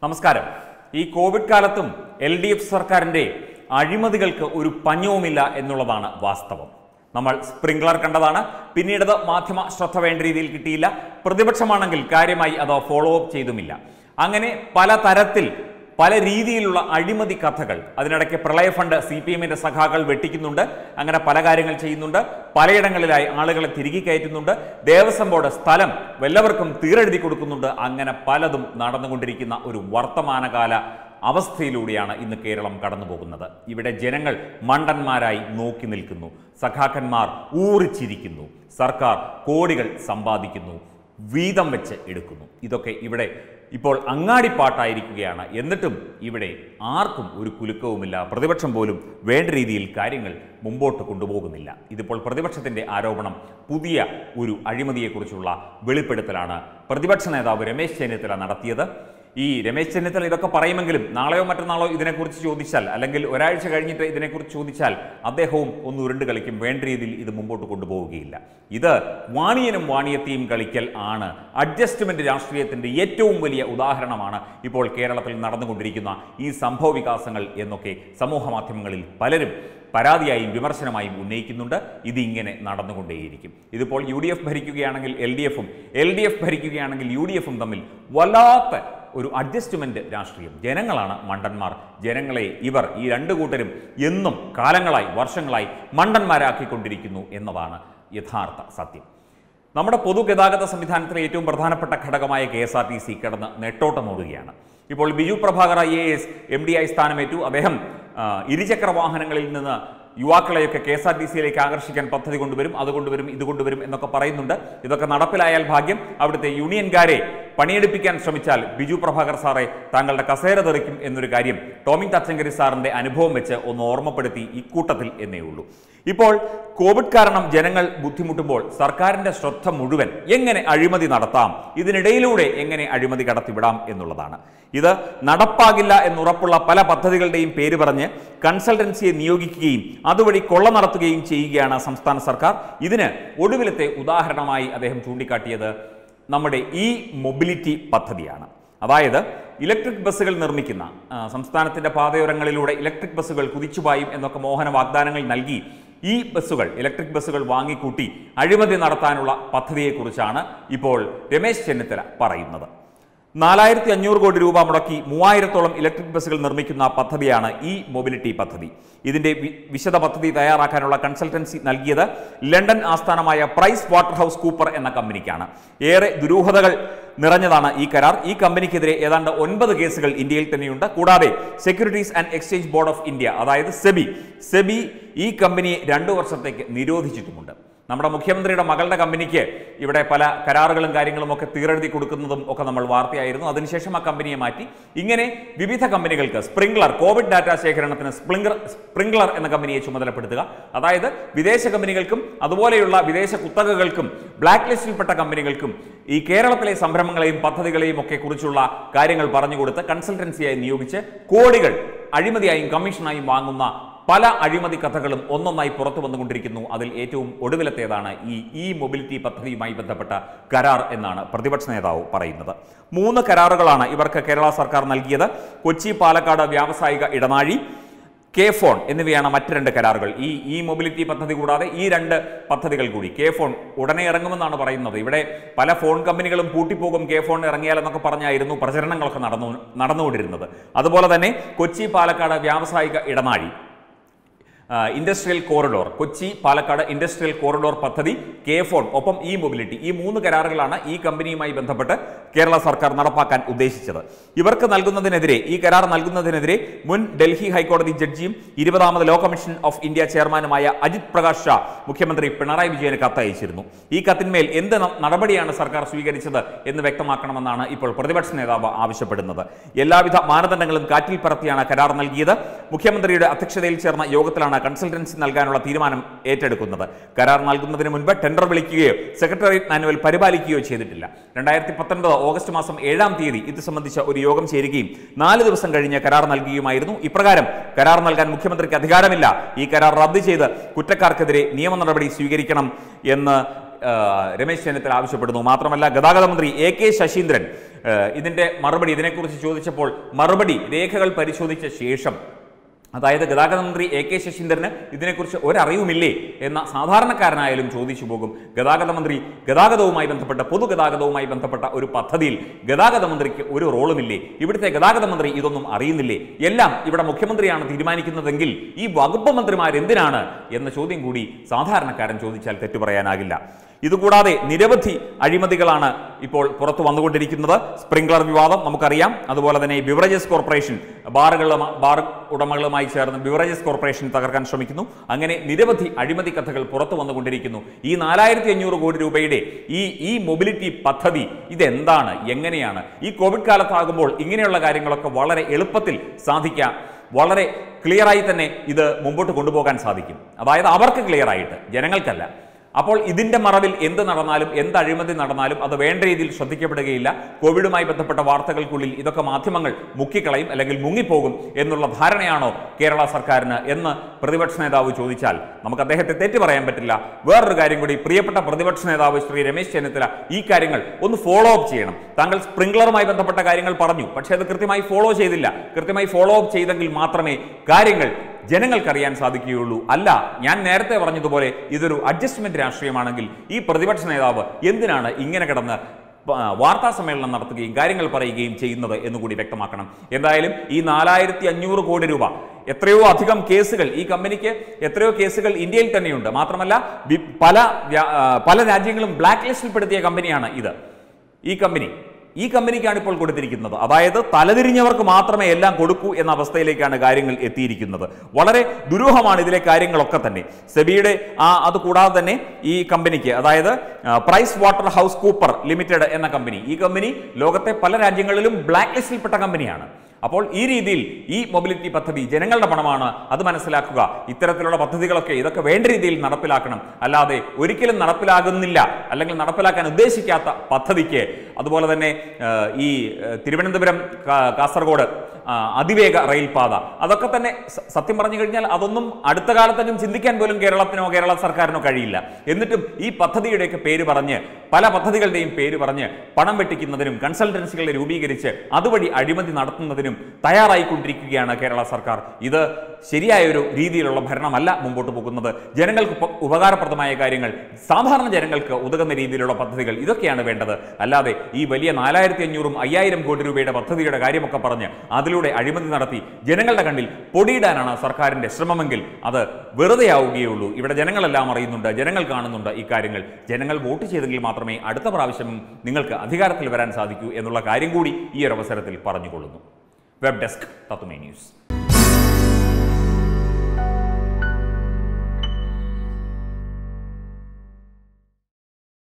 നമസ്കാരം ഈ കോവിഡ് കാലത്തും എൽ ഡി എഫ് സർക്കാരിന്റെ അഴിമതികൾക്ക് ഒരു പഞ്ഞവുമില്ല എന്നുള്ളതാണ് വാസ്തവം നമ്മൾ സ്പ്രിംഗ്ലർ കണ്ടതാണ് പിന്നീടത് മാധ്യമ ശ്രദ്ധ വേണ്ട രീതിയിൽ കിട്ടിയില്ല പ്രതിപക്ഷമാണെങ്കിൽ കാര്യമായി അത് ഫോളോ അപ്പ് ചെയ്തുമില്ല അങ്ങനെ പല തരത്തിൽ പല രീതിയിലുള്ള അഴിമതി കഥകൾ അതിനിടയ്ക്ക് പ്രളയ ഫണ്ട് സി പി എമ്മിന്റെ സഖാക്കൾ വെട്ടിക്കുന്നുണ്ട് അങ്ങനെ പല കാര്യങ്ങൾ ചെയ്യുന്നുണ്ട് പലയിടങ്ങളിലായി ആളുകളെ തിരികെ കയറ്റുന്നുണ്ട് ദേവസ്വം ബോർഡ് സ്ഥലം വല്ലവർക്കും തീരെഴുതി കൊടുക്കുന്നുണ്ട് അങ്ങനെ പലതും നടന്നുകൊണ്ടിരിക്കുന്ന ഒരു വർത്തമാനകാല അവസ്ഥയിലൂടെയാണ് ഇന്ന് കേരളം കടന്നു പോകുന്നത് ഇവിടെ ജനങ്ങൾ മണ്ടന്മാരായി നോക്കി നിൽക്കുന്നു സഖാക്കന്മാർ ഊറിച്ചിരിക്കുന്നു സർക്കാർ കോടികൾ സമ്പാദിക്കുന്നു വീതം വെച്ച് എടുക്കുന്നു ഇതൊക്കെ ഇവിടെ ഇപ്പോൾ അങ്ങാടിപ്പാട്ടായിരിക്കുകയാണ് എന്നിട്ടും ഇവിടെ ആർക്കും ഒരു കുലുക്കവുമില്ല പ്രതിപക്ഷം പോലും വേണ്ട രീതിയിൽ കാര്യങ്ങൾ മുമ്പോട്ട് കൊണ്ടുപോകുന്നില്ല ഇതിപ്പോൾ പ്രതിപക്ഷത്തിന്റെ ആരോപണം പുതിയ ഒരു അഴിമതിയെക്കുറിച്ചുള്ള വെളിപ്പെടുത്തലാണ് പ്രതിപക്ഷ നേതാവ് രമേശ് ചെന്നിത്തല നടത്തിയത് ഈ രമേശ് ചെന്നിത്തല ഇതൊക്കെ പറയുമെങ്കിലും നാളെയോ മറ്റന്നാളോ ഇതിനെക്കുറിച്ച് ചോദിച്ചാൽ അല്ലെങ്കിൽ ഒരാഴ്ച കഴിഞ്ഞിട്ട് ഇതിനെക്കുറിച്ച് ചോദിച്ചാൽ അദ്ദേഹവും ഒന്ന് ഉരുണ്ട് കളിക്കും വേണ്ട രീതിയിൽ ഇത് മുമ്പോട്ട് കൊണ്ടുപോവുകയില്ല ഇത് വാണിയനും വാണിയത്തെയും കളിക്കൽ ആണ് അഡ്ജസ്റ്റ്മെന്റ് രാഷ്ട്രീയത്തിന്റെ ഏറ്റവും വലിയ ഉദാഹരണമാണ് ഇപ്പോൾ കേരളത്തിൽ നടന്നുകൊണ്ടിരിക്കുന്ന ഈ സംഭവ വികാസങ്ങൾ എന്നൊക്കെ സമൂഹ മാധ്യമങ്ങളിൽ പലരും പരാതിയായും വിമർശനമായും ഉന്നയിക്കുന്നുണ്ട് ഇതിങ്ങനെ നടന്നുകൊണ്ടേയിരിക്കും ഇതിപ്പോൾ യു ഡി എഫ് ഭരിക്കുകയാണെങ്കിൽ എൽ ഡി എഫും എൽ ഡി എഫ് ഭരിക്കുകയാണെങ്കിൽ യു ഡി എഫും തമ്മിൽ വല്ലാത്ത ഒരു അഡ്ജസ്റ്റ്മെന്റ് രാഷ്ട്രീയം ജനങ്ങളാണ് മണ്ടന്മാർ ജനങ്ങളെ ഇവർ ഈ രണ്ടു കൂട്ടരും എന്നും കാലങ്ങളായി വർഷങ്ങളായി മണ്ടന്മാരാക്കിക്കൊണ്ടിരിക്കുന്നു എന്നതാണ് യഥാർത്ഥ സത്യം നമ്മുടെ പൊതുഗതാഗത സംവിധാനത്തിലെ ഏറ്റവും പ്രധാനപ്പെട്ട ഘടകമായ K S R T C കിടന്ന് നെട്ടോട്ടമോടുകയാണ് ഇപ്പോൾ Biju Prabhakar I A S M D ആയി സ്ഥാനമേറ്റു അദ്ദേഹം ആ, ഇരുചക്ര വാഹനങ്ങളിൽ നിന്ന് യുവാക്കളെയൊക്കെ കെ എസ് ആർ ടി സിയിലേക്ക് ആകർഷിക്കാൻ പദ്ധതി കൊണ്ടുവരും അത് കൊണ്ടുവരും ഇത് കൊണ്ടുവരും എന്നൊക്കെ പറയുന്നുണ്ട് ഇതൊക്കെ നടപ്പിലായാൽ ഭാഗ്യം അവിടുത്തെ യൂണിയൻകാരെ പണിയെടുപ്പിക്കാൻ ശ്രമിച്ചാൽ ബിജു പ്രഭാകർ സാറെ താങ്കളുടെ കസേര തെറിക്കും എന്നൊരു കാര്യം ടോമിൻ തച്ചങ്കരി സാറിന്റെ അനുഭവം വെച്ച് ഒന്ന് ഓർമ്മപ്പെടുത്തി ഇക്കൂട്ടത്തിൽ എന്നേ ഉള്ളൂ ഇപ്പോൾ കോവിഡ് കാരണം ജനങ്ങൾ ബുദ്ധിമുട്ടുമ്പോൾ സർക്കാരിന്റെ ശ്രദ്ധ മുഴുവൻ എങ്ങനെ അഴിമതി നടത്താം ഇതിനിടയിലൂടെ എങ്ങനെ അഴിമതി കടത്തിവിടാം എന്നുള്ളതാണ് ഇത് നടപ്പാകില്ല എന്നുറപ്പുള്ള പല പദ്ധതികളുടെയും പേര് പറഞ്ഞ് കൺസൾട്ടൻസിയെ നിയോഗിക്കുകയും അതുവഴി കൊള്ള നടത്തുകയും ചെയ്യുകയാണ് സംസ്ഥാന സർക്കാർ ഇതിന് ഒടുവിലത്തെ ഉദാഹരണമായി അദ്ദേഹം ചൂണ്ടിക്കാട്ടിയത് നമ്മുടെ ഈ മൊബിലിറ്റി പദ്ധതിയാണ് അതായത് ഇലക്ട്രിക് ബസ്സുകൾ നിർമ്മിക്കുന്ന ആ, സംസ്ഥാനത്തിന്റെ പാതയോരങ്ങളിലൂടെ ഇലക്ട്രിക് ബസ്സുകൾ കുതിച്ചുപായും എന്നൊക്കെ മോഹന വാഗ്ദാനങ്ങൾ നൽകി ഈ ബസ്സുകൾ ഇലക്ട്രിക് ബസ്സുകൾ വാങ്ങിക്കൂട്ടി അഴിമതി നടത്താനുള്ള പദ്ധതിയെക്കുറിച്ചാണ് ഇപ്പോൾ രമേശ് ചെന്നിത്തല പറയുന്നത് നാലായിരത്തി അഞ്ഞൂറ് കോടി രൂപ മുടക്കി മൂവായിരത്തോളം ഇലക്ട്രിക് ബസ്സുകൾ നിർമ്മിക്കുന്ന പദ്ധതിയാണ് ഈ മൊബിലിറ്റി പദ്ധതി ഇതിന്റെ വി- വിശദ പദ്ധതി തയ്യാറാക്കാനുള്ള കൺസൾട്ടൻസി നൽകിയത് ലണ്ടൻ ആസ്ഥാനമായ പ്രൈസ് വാട്ടർ ഹൗസ് കൂപ്പർ എന്ന കമ്പനിക്കാണ് ഏറെ ദുരൂഹതകൾ നിറഞ്ഞതാണ് ഈ കരാർ ഈ കമ്പനിക്കെതിരെ ഏതാണ്ട് ഒൻപത് കേസുകൾ ഇന്ത്യയിൽ തന്നെയുണ്ട് കൂടാതെ securities and exchange board of India അതായത് സെബി സെബി ഈ കമ്പനിയെ രണ്ടു വർഷത്തേക്ക് നിരോധിച്ചിട്ടുമുണ്ട് നമ്മുടെ മുഖ്യമന്ത്രിയുടെ മകളുടെ കമ്പനിക്ക് ഇവിടെ പല കരാറുകളും കാര്യങ്ങളും ഒക്കെ തീരെഴുതി കൊടുക്കുന്നതും ഒക്കെ നമ്മൾ വാർത്തയായിരുന്നു അതിനുശേഷം ആ കമ്പനിയെ മാറ്റി ഇങ്ങനെ വിവിധ കമ്പനികൾക്ക് സ്പ്രിംഗ്ലർ കോവിഡ് ഡാറ്റ ശേഖരണത്തിന് സ്പ്രിംഗ്ലർ സ്പ്രിംഗ്ലർ എന്ന കമ്പനിയെ ചുമതലപ്പെടുത്തുക അതായത് വിദേശ കമ്പനികൾക്കും അതുപോലെയുള്ള വിദേശ കുത്തകകൾക്കും ബ്ലാക്ക് ലിസ്റ്റിൽപ്പെട്ട കമ്പനികൾക്കും ഈ കേരളത്തിലെ സംരംഭങ്ങളെയും പദ്ധതികളെയും ഒക്കെ കുറിച്ചുള്ള കാര്യങ്ങൾ പറഞ്ഞുകൊടുത്ത് കൺസൾട്ടൻസിയായി നിയോഗിച്ച് കോടികൾ അഴിമതിയായും കമ്മീഷനായും വാങ്ങുന്ന പല അഴിമതി കഥകളും ഒന്നൊന്നായി പുറത്തു വന്നുകൊണ്ടിരിക്കുന്നു അതിൽ ഏറ്റവും ഒടുവിലത്തേതാണ് ഈ ഇ മൊബിലിറ്റി പദ്ധതിയുമായി ബന്ധപ്പെട്ട കരാർ എന്നാണ് പ്രതിപക്ഷ നേതാവ് പറയുന്നത് മൂന്ന് കരാറുകളാണ് ഇവർക്ക് കേരള സർക്കാർ നൽകിയത് കൊച്ചി പാലക്കാട് വ്യാവസായിക ഇടനാഴി കെ ഫോൺ എന്നിവയാണ് മറ്റ് രണ്ട് കരാറുകൾ ഈ ഇ മൊബിലിറ്റി പദ്ധതി കൂടാതെ ഈ രണ്ട് പദ്ധതികൾ കൂടി കെ ഫോൺ ഉടനെ ഇറങ്ങുമെന്നാണ് പറയുന്നത് ഇവിടെ പല ഫോൺ കമ്പനികളും പൂട്ടിപ്പോകും കെ ഫോൺ ഇറങ്ങിയാൽ എന്നൊക്കെ പറഞ്ഞായിരുന്നു പ്രചരണങ്ങളൊക്കെ നടന്നു നടന്നുകൊണ്ടിരുന്നത് അതുപോലെ തന്നെ കൊച്ചി പാലക്കാട് വ്യാവസായിക ഇടനാഴി ആ, industrial corridor Kochi Palakkad industrial corridor പദ്ധതി കെ ഫോൺ ഒപ്പം ഇ മൊബിലിറ്റി ഈ മൂന്ന് കരാറുകളാണ് ഈ കമ്പനിയുമായി ബന്ധപ്പെട്ട് കേരള സർക്കാർ നടപ്പാക്കാൻ ഉദ്ദേശിച്ചത് ഇവർക്ക് നൽകുന്നതിനെതിരെ ഈ കരാർ നൽകുന്നതിനെതിരെ മുൻ ഡൽഹി ഹൈക്കോടതി ജഡ്ജിയും ഇരുപതാമത് ലോ കമ്മീഷൻ ഓഫ് ഇന്ത്യ ചെയർമാനുമായ അജിത് പ്രകാശ് ഷാ മുഖ്യമന്ത്രി പിണറായി വിജയന് കത്തയച്ചിരുന്നു ഈ കത്തിന്മേൽ എന്ത് ന- നടപടിയാണ് സർക്കാർ സ്വീകരിച്ചത് എന്ന് വ്യക്തമാക്കണമെന്നാണ് ഇപ്പോൾ പ്രതിപക്ഷ നേതാവ് ആവശ്യപ്പെടുന്നത് എല്ലാവിധ മാനദണ്ഡങ്ങളും കാറ്റിൽ പറത്തിയാണ് കരാർ നൽകിയത് മുഖ്യമന്ത്രിയുടെ അധ്യക്ഷതയിൽ ചേർന്ന യോഗത്തിലാണ് കൺസൾട്ടൻസി നൽകാനുള്ള തീരുമാനം ഏറ്റെടുക്കുന്നത് കരാർ നൽകുന്നതിന് മുൻപ് ടെൻഡർ വിളിക്കുകയോ സെക്രട്ടേറിയറ്റ് മാനുവൽ പരിപാലിക്കുകയോ ചെയ്തിട്ടില്ല രണ്ടായിരത്തി പത്തൊൻപത് ഓഗസ്റ്റ് മാസം ഏഴാം തീയതി ഇത് സംബന്ധിച്ച ഒരു യോഗം ചേരുകയും നാല് ദിവസം കഴിഞ്ഞ് കരാർ നൽകുകയുമായിരുന്നു ഇപ്രകാരം കരാർ നൽകാൻ മുഖ്യമന്ത്രിക്ക് അധികാരമില്ല ഈ കരാർ റദ്ദ് ചെയ്ത് കുറ്റക്കാർക്കെതിരെ നിയമ നടപടി സ്വീകരിക്കണം എന്ന് ആ, രമേശ് ചെന്നിത്തല ആവശ്യപ്പെടുന്നു മാത്രമല്ല ഗതാഗത മന്ത്രി എ കെ ശശീന്ദ്രൻ ആ, ഇതിന്റെ മറുപടി ഇതിനെക്കുറിച്ച് ചോദിച്ചപ്പോൾ മറുപടി രേഖകൾ പരിശോധിച്ച ശേഷം അതായത് ഗതാഗത മന്ത്രി എ കെ ശശീന്ദ്രന് ഇതിനെക്കുറിച്ച് ഒരറിവുമില്ലേ എന്ന സാധാരണക്കാരനായാലും ചോദിച്ചു പോകും ഗതാഗത മന്ത്രി ഗതാഗതവുമായി ബന്ധപ്പെട്ട പൊതുഗതാഗതവുമായി ബന്ധപ്പെട്ട ഒരു പദ്ധതിയിൽ ഗതാഗത മന്ത്രിക്ക് ഒരു റോളുമില്ലേ ഇവിടുത്തെ ഗതാഗത മന്ത്രി ഇതൊന്നും അറിയുന്നില്ലേ എല്ലാം ഇവിടെ മുഖ്യമന്ത്രിയാണ് തീരുമാനിക്കുന്നതെങ്കിൽ ഈ വകുപ്പ് മന്ത്രിമാർ എന്തിനാണ് എന്ന ചോദ്യം കൂടി സാധാരണക്കാരൻ ചോദിച്ചാൽ തെറ്റു പറയാനാകില്ല ഇതുകൂടാതെ നിരവധി അഴിമതികളാണ് ഇപ്പോൾ പുറത്തു വന്നുകൊണ്ടിരിക്കുന്നത് സ്പ്രിംഗ്ലർ വിവാദം നമുക്കറിയാം അതുപോലെ തന്നെ ബിവറേജസ് കോർപ്പറേഷൻ ബാറുകളും ബാർ ഉടമകളുമായി ചേർന്ന് ബിവറേജസ് കോർപ്പറേഷൻ തകർക്കാൻ ശ്രമിക്കുന്നു അങ്ങനെ നിരവധി അഴിമതി കഥകൾ പുറത്തു വന്നുകൊണ്ടിരിക്കുന്നു ഈ നാലായിരത്തി അഞ്ഞൂറ് കോടി രൂപയുടെ ഈ ഈ മൊബിലിറ്റി പദ്ധതി ഇതെന്താണ് എങ്ങനെയാണ് ഈ കോവിഡ് കാലത്താകുമ്പോൾ ഇങ്ങനെയുള്ള കാര്യങ്ങളൊക്കെ വളരെ എളുപ്പത്തിൽ സാധിക്കാം വളരെ ക്ലിയറായി തന്നെ ഇത് മുമ്പോട്ട് കൊണ്ടുപോകാൻ സാധിക്കും അതായത് അവർക്ക് ക്ലിയർ ആയിട്ട് ജനങ്ങൾക്കല്ല അപ്പോൾ ഇതിന്റെ മറവിൽ എന്ത് നടന്നാലും എന്ത് അഴിമതി നടന്നാലും അത് വേണ്ട രീതിയിൽ ശ്രദ്ധിക്കപ്പെടുകയില്ല കോവിഡുമായി ബന്ധപ്പെട്ട വാർത്തകൾക്കുള്ളിൽ ഇതൊക്കെ മാധ്യമങ്ങൾ മുക്കിക്കളയും അല്ലെങ്കിൽ മുങ്ങിപ്പോകും എന്നുള്ള ധാരണയാണോ കേരള സർക്കാരിന് എന്ന് പ്രതിപക്ഷ നേതാവ് ചോദിച്ചാൽ നമുക്ക് അദ്ദേഹത്തെ തെറ്റ് പറയാൻ പറ്റില്ല വേറൊരു കാര്യം കൂടി പ്രിയപ്പെട്ട പ്രതിപക്ഷ നേതാവ് ശ്രീ രമേശ് ചെന്നിത്തല ഈ കാര്യങ്ങൾ ഒന്ന് ഫോളോ അപ്പ് ചെയ്യണം താങ്കൾ സ്പ്രിംഗ്ലറുമായി ബന്ധപ്പെട്ട കാര്യങ്ങൾ പറഞ്ഞു പക്ഷേ അത് കൃത്യമായി ഫോളോ ചെയ്തില്ല കൃത്യമായി ഫോളോ അപ്പ് ചെയ്തെങ്കിൽ മാത്രമേ കാര്യങ്ങൾ ജനങ്ങൾക്കറിയാൻ സാധിക്കുകയുള്ളൂ അല്ല ഞാൻ നേരത്തെ പറഞ്ഞതുപോലെ ഇതൊരു അഡ്ജസ്റ്റ്മെന്റ് രാഷ്ട്രീയമാണെങ്കിൽ ഈ പ്രതിപക്ഷ നേതാവ് എന്തിനാണ് ഇങ്ങനെ കിടന്ന് പ- വാർത്താ സമ്മേളനം നടത്തുകയും കാര്യങ്ങൾ പറയുകയും ചെയ്യുന്നത് എന്നുകൂടി വ്യക്തമാക്കണം എന്തായാലും ഈ നാലായിരത്തി അഞ്ഞൂറ് കോടി രൂപ എത്രയോ അധികം കേസുകൾ ഈ കമ്പനിക്ക് എത്രയോ കേസുകൾ ഇന്ത്യയിൽ തന്നെയുണ്ട് മാത്രമല്ല വി- പല വ്യാ- ആ, പല രാജ്യങ്ങളും ബ്ലാക്ക് ലിസ്റ്റിൽപ്പെടുത്തിയ കമ്പനിയാണ് ഇത് ഈ കമ്പനി ഈ കമ്പനിക്കാണ് ഇപ്പോൾ കൊടുത്തിരിക്കുന്നത് അതായത് തലതിരിഞ്ഞവർക്ക് മാത്രമേ എല്ലാം കൊടുക്കൂ എന്ന അവസ്ഥയിലേക്കാണ് കാര്യങ്ങൾ എത്തിയിരിക്കുന്നത് വളരെ ദുരൂഹമാണ് ഇതിലെ കാര്യങ്ങളൊക്കെ തന്നെ സെബിയുടെ ആ അത് കൂടാതെ തന്നെ ഈ കമ്പനിക്ക് അതായത് ആ, Pricewaterhouse Cooper limited എന്ന കമ്പനി ഈ കമ്പനി ലോകത്തെ പല രാജ്യങ്ങളിലും ബ്ലാക്ക് ലിസ്റ്റിൽപ്പെട്ട കമ്പനിയാണ് അപ്പോൾ ഈ രീതിയിൽ ഈ മൊബിലിറ്റി പദ്ധതി ജനങ്ങളുടെ പണമാണ് അത് മനസ്സിലാക്കുക ഇത്തരത്തിലുള്ള പദ്ധതികളൊക്കെ ഇതൊക്കെ വേണ്ട രീതിയിൽ നടപ്പിലാക്കണം അല്ലാതെ ഒരിക്കലും നടപ്പിലാകുന്നില്ല അല്ലെങ്കിൽ നടപ്പിലാക്കാൻ ഉദ്ദേശിക്കാത്ത പദ്ധതിക്ക് അതുപോലെ തന്നെ ആ, ഈ ആ, തിരുവനന്തപുരം കാ- കാസർഗോഡ് ആ, അതിവേഗ റെയിൽപാത അതൊക്കെ തന്നെ സ- സത്യം പറഞ്ഞു കഴിഞ്ഞാൽ അതൊന്നും അടുത്ത കാലത്തെങ്കിലും ചിന്തിക്കാൻ പോലും കേരളത്തിനോ കേരള സർക്കാരിനോ കഴിയില്ല എന്നിട്ടും ഈ പദ്ധതിയുടെയൊക്കെ പേര് പറഞ്ഞ് പല പദ്ധതികളുടെയും പേര് പറഞ്ഞ് പണം വെട്ടിക്കുന്നതിനും കൺസൾട്ടൻസികളെ രൂപീകരിച്ച് അതുവഴി അഴിമതി നടത്തുന്നതിനും തയ്യാറായിക്കൊണ്ടിരിക്കുകയാണ് കേരള സർക്കാർ ഇത് ശരിയായ ഒരു രീതിയിലുള്ള ഭരണമല്ല മുമ്പോട്ട് പോകുന്നത് ജനങ്ങൾക്ക് ഉപ- ഉപകാരപ്രദമായ കാര്യങ്ങൾ സാധാരണ ജനങ്ങൾക്ക് ഉതകുന്ന രീതിയിലുള്ള പദ്ധതികൾ ഇതൊക്കെയാണ് വേണ്ടത് അല്ലാതെ ഈ വലിയ നാലായിരത്തി അഞ്ഞൂറും അയ്യായിരം കോടി രൂപയുടെ പദ്ധതിയുടെ കാര്യമൊക്കെ പറഞ്ഞ് അതിലൂടെ അഴിമതി നടത്തി ജനങ്ങളുടെ കണ്ണിൽ പൊടിയിടാനാണ് സർക്കാരിന്റെ ശ്രമമെങ്കിൽ അത് വെറുതെയാവുകയുള്ളൂ ഇവിടെ ജനങ്ങളെല്ലാം അറിയുന്നുണ്ട് ജനങ്ങൾ കാണുന്നുണ്ട് ഈ കാര്യങ്ങൾ ജനങ്ങൾ വോട്ട് ചെയ്തെങ്കിൽ മാത്രമേ അടുത്ത പ്രാവശ്യം നിങ്ങൾക്ക് അധികാരത്തിൽ വരാൻ സാധിക്കൂ എന്നുള്ള കാര്യം കൂടി ഈ ഒരു അവസരത്തിൽ പറഞ്ഞുകൊള്ളുന്നു വെബ് ഡെസ്ക് തത്തുമേ ന്യൂസ്